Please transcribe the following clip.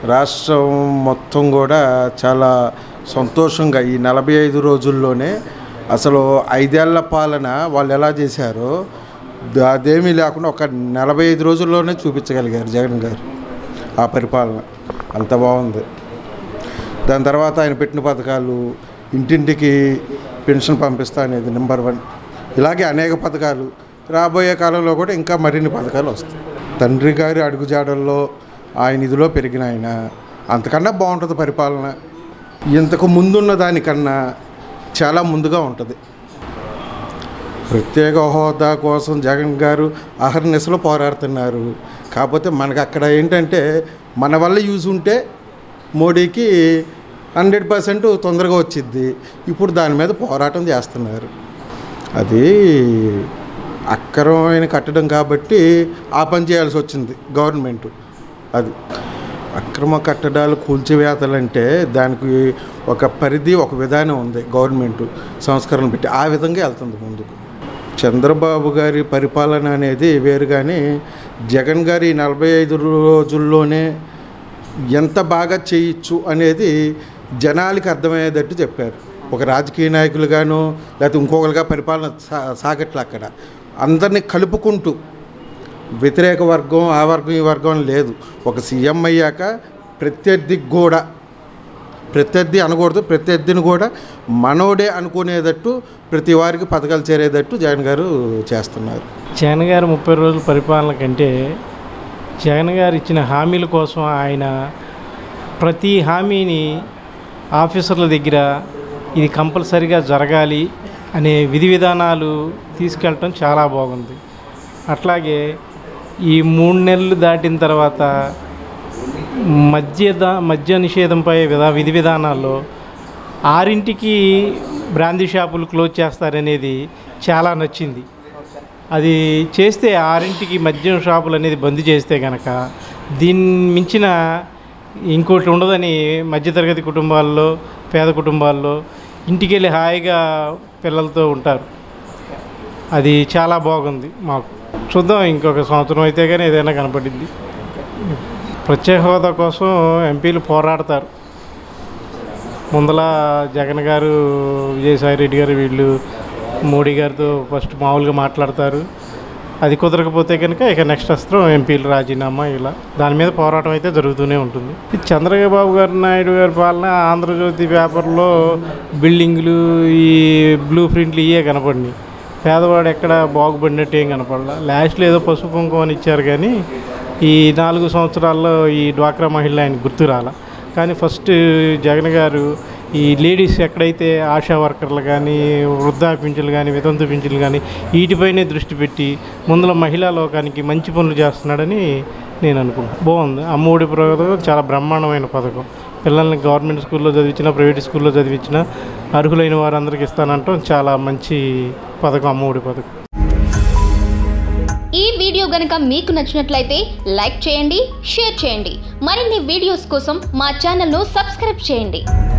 రాష్ట్రం మొత్తం కూడా చాలా సంతోషంగా ఈ నలభై ఐదు రోజుల్లోనే అసలు ఐదేళ్ల పాలన వాళ్ళు ఎలా చేశారో ద- అదేమీ లేకుండా ఒక నలభై ఐదు రోజుల్లోనే చూపించగలిగారు జగన్ గారు ఆ పరిపాలన అంత బాగుంది దాని తర్వాత ఆయన పెట్టిన పథకాలు ఇంటింటికి పెన్షన్ పంపిస్తా అనేది నెంబర్ వన్ ఇలాగే అనేక పథకాలు రాబోయే కాలంలో కూడా ఇంకా మరిన్ని పథకాలు వస్తాయి తండ్రి గారి అడుగుజాడల్లో ఆయన ఇదిలో పెరిగిన ఆయన అంతకన్నా బాగుంటుంది పరిపాలన ఇంతకు ముందున్న దానికన్నా చాలా ముందుగా ఉంటుంది ప్రత్యేక హోదా కోసం జగన్ గారు అహర్నిశలో పోరాడుతున్నారు కాకపోతే మనకు అక్కడ ఏంటంటే మన వల్ల యూజ్ ఉంటే మోడీకి హండ్రెడ్ పర్సెంట్ తొందరగా వచ్చిద్ది ఇప్పుడు దాని మీద పోరాటం చేస్తున్నారు అది అక్రమమైన కట్టడం కాబట్టి ఆ పని చేయాల్సి వచ్చింది గవర్నమెంట్ అది అక్రమ కట్టడాలు కూల్చివేతలంటే దానికి ఒక పరిధి ఒక విధానం ఉంది గవర్నమెంట్ సంస్కరణ పెట్టి ఆ విధంగా వెళ్తుంది ముందుకు చంద్రబాబు గారి పరిపాలన అనేది వేరు కానీ జగన్ గారి నలభై ఐదు రోజుల్లోనే ఎంత బాగా చేయొచ్చు అనేది జనాలకి అర్థమయ్యేటట్టు చెప్పారు ఒక రాజకీయ నాయకులుగాను లేకపోతే ఇంకొకరుగా పరిపాలన సా సాగట్లే అక్కడ అందరినీ కలుపుకుంటూ వ్యతిరేక వర్గం ఆ వర్గం ఈ వర్గం అని లేదు ఒక సీఎం అయ్యాక ప్రత్యర్థికి కూడా ప్రత్యర్థి అనకూడదు ప్రత్యర్థిని కూడా మనోడే అనుకునేటట్టు ప్రతి వారికి పథకాలు చేరేటట్టు జగన్ గారు చేస్తున్నారు జగన్ గారు ముప్పై రోజుల పరిపాలన కంటే జగన్ గారు ఇచ్చిన హామీల కోసం ఆయన ప్రతి హామీని ఆఫీసర్ల దగ్గర ఇది కంపల్సరిగా జరగాలి అనే విధి విధానాలు తీసుకెళ్ళటం చాలా బాగుంది అట్లాగే ఈ మూడు నెలలు దాటిన తర్వాత మద్య దా మద్య నిషేధంపై విధా విధి విధానాల్లో ఆరింటికి బ్రాందీ షాపులు క్లోజ్ చేస్తారనేది చాలా నచ్చింది అది చేస్తే ఆరింటికి మద్యం షాపులు అనేది బంద్ చేస్తే కనుక దీన్ని మించిన ఇంకోటి ఉండదని మధ్యతరగతి కుటుంబాల్లో పేద కుటుంబాల్లో ఇంటికి వెళ్ళి హాయిగా పిల్లలతో ఉంటారు అది చాలా బాగుంది మాకు చూద్దాం ఇంకొక సంవత్సరం అయితే కానీ ఏదైనా కనపడింది ప్రత్యేక హోదా కోసం ఎంపీలు పోరాడతారు ముందల జగన్ గారు విజయసాయి రెడ్డి గారు వీళ్ళు మోడీ గారితో ఫస్ట్ మామూలుగా మాట్లాడతారు అది కుదరకపోతే కనుక ఇక నెక్స్ట్ అస్త్రం ఎంపీలు రాజీనామా ఇలా దాని మీద పోరాటం అయితే జరుగుతూనే ఉంటుంది ఈ చంద్రబాబు గారు నాయుడు గారి పాలన ఆంధ్రజ్యోతి పేపర్లో బిల్డింగ్లు ఈ బ్లూ ప్రింట్లు ఇవే కనపడినాయి పేదవాడు ఎక్కడ బాగుపడినట్టు ఏం కనపడలా లాస్ట్లో ఏదో పసుపు కుంకుమ అని ఇచ్చారు కానీ ఈ నాలుగు సంవత్సరాల్లో ఈ డ్వాక్రా మహిళ ఆయన గుర్తు రాల కానీ ఫస్ట్ జగన్ గారు ఈ లేడీస్ ఎక్కడైతే ఆశా వర్కర్లు కానీ వృద్ధా పింఛన్లు కానీ వితంతు పింఛన్లు కానీ వీటిపైనే దృష్టి పెట్టి ముందులో మహిళా లోకానికి మంచి పనులు చేస్తున్నాడని నేను అనుకుంటున్నాను బాగుంది అమ్మఒడి పథకం చాలా బ్రహ్మాండమైన పథకం పిల్లల్ని గవర్నమెంట్ స్కూల్లో చదివించిన ప్రైవేట్ స్కూల్లో చదివించిన అర్హులైన వారందరికీ ఇస్తానంటాం చాలా మంచి పథకం అమ్మఒడి పథకం ఈ వీడియో గనక మీకు నచ్చినట్లయితే లైక్ చేయండి షేర్ చేయండి మరిన్ని వీడియోస్ కోసం మా ఛానల్ను సబ్స్క్రైబ్ చేయండి